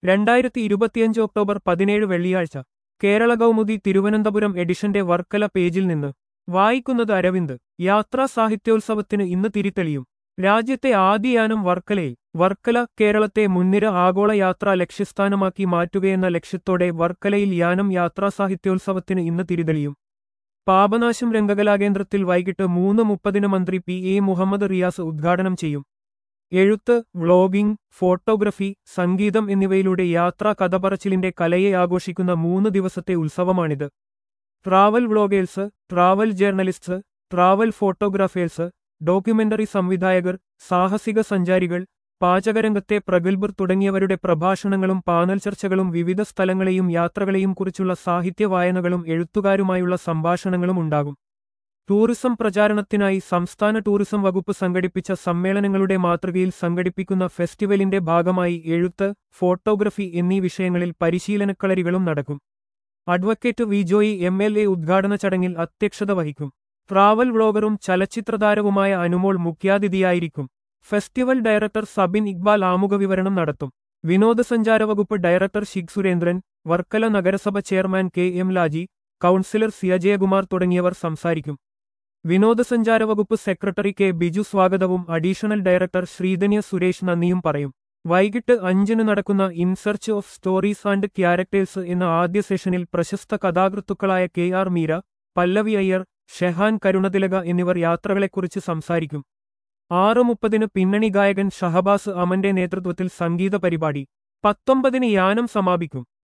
രണ്ടായിരത്തി ഇരുപത്തിയഞ്ച് ഒക്ടോബർ പതിനേഴ് വെള്ളിയാഴ്ച കേരള കൗമുദി തിരുവനന്തപുരം എഡിഷന്റെ വർക്കല പേജിൽ നിന്ന് വായിക്കുന്നത് അരവിന്ദ് യാത്രാ സാഹിത്യോത്സവത്തിന് ഇന്ന് തിരിതെളിയും രാജ്യത്തെ ആദ്യ യാനം വർക്കലയിൽ വർക്കല കേരളത്തെ മുൻനിര ആഗോള യാത്രാ ലക്ഷ്യസ്ഥാനമാക്കി മാറ്റുകയെന്ന ലക്ഷ്യത്തോടെ വർക്കലയിൽ യാനം യാത്രാ സാഹിത്യോത്സവത്തിന് ഇന്ന് തിരിതെളിയും പാപനാശം രംഗകലാകേന്ദ്രത്തിൽ വൈകിട്ട് മൂന്ന് മുപ്പതിന് മന്ത്രി പി എ മുഹമ്മദ് റിയാസ് ഉദ്ഘാടനം ചെയ്യും എഴുത്ത് വ്ളോഗിംഗ് ഫോട്ടോഗ്രഫി സംഗീതം എന്നിവയിലൂടെ യാത്രാ കഥപറച്ചിലിന്റെ കലയെ ആഘോഷിക്കുന്ന മൂന്ന് ദിവസത്തെ ഉത്സവമാണിത് travel vloggers travel journalists travel photographers documentary സംവിധായകർ സാഹസിക സഞ്ചാരികൾ പാചകരംഗത്തെ പ്രഗത്ഭർ തുടങ്ങിയവരുടെ പ്രഭാഷണങ്ങളും പാനൽ ചർച്ചകളും വിവിധ സ്ഥലങ്ങളെയും യാത്രകളെയും കുറിച്ചുള്ള സാഹിത്യ വായനകളും എഴുത്തുകാരുമായുള്ള സംഭാഷണങ്ങളും ഉണ്ടാകും ടൂറിസം പ്രചാരണത്തിനായി സംസ്ഥാന ടൂറിസം വകുപ്പ് സംഘടിപ്പിച്ച സമ്മേളനങ്ങളുടെ മാതൃകയിൽ സംഘടിപ്പിക്കുന്ന ഫെസ്റ്റിവലിന്റെ ഭാഗമായി എഴുത്ത് ഫോട്ടോഗ്രഫി എന്നീ വിഷയങ്ങളിൽ പരിശീലനക്കളരികളും നടക്കും advocate V Joy M L A ഉദ്ഘാടന ചടങ്ങിൽ അധ്യക്ഷത വഹിക്കും ട്രാവൽ വ്ളോഗറും ചലച്ചിത്രതാരവുമായ അനുമോൾ മുഖ്യാതിഥിയായിരിക്കും ഫെസ്റ്റിവൽ ഡയറക്ടർ സബിൻ ഇക്ബാൽ ആമുഖവിവരണം നടത്തും വിനോദസഞ്ചാര വകുപ്പ് ഡയറക്ടർ ഷിഗ് സുരേന്ദ്രൻ വർക്കല നഗരസഭ chairman K M Laji councillor Siya Jayakumar തുടങ്ങിയവർ സംസാരിക്കും വിനോദസഞ്ചാര വകുപ്പ് സെക്രട്ടറി കെ ബിജു സ്വാഗതവും അഡീഷണൽ ഡയറക്ടർ ശ്രീധന്യ സുരേഷ് നന്ദിയും പറയും വൈകിട്ട് അഞ്ചിന് നടക്കുന്ന in search of stories and characters എന്ന ആദ്യ സെഷനിൽ പ്രശസ്ത കഥാകൃത്തുക്കളായ കെ ആർ മീര പല്ലവി അയ്യർ ഷെഹാൻ കരുണതിലക എന്നിവർ യാത്രകളെക്കുറിച്ച് സംസാരിക്കും ആറ് മുപ്പതിന് പിന്നണി ഗായകൻ ഷഹബാസ് അമന്റെ നേതൃത്വത്തിൽ സംഗീത പരിപാടി പത്തൊമ്പതിന് യാനം സമാപിക്കും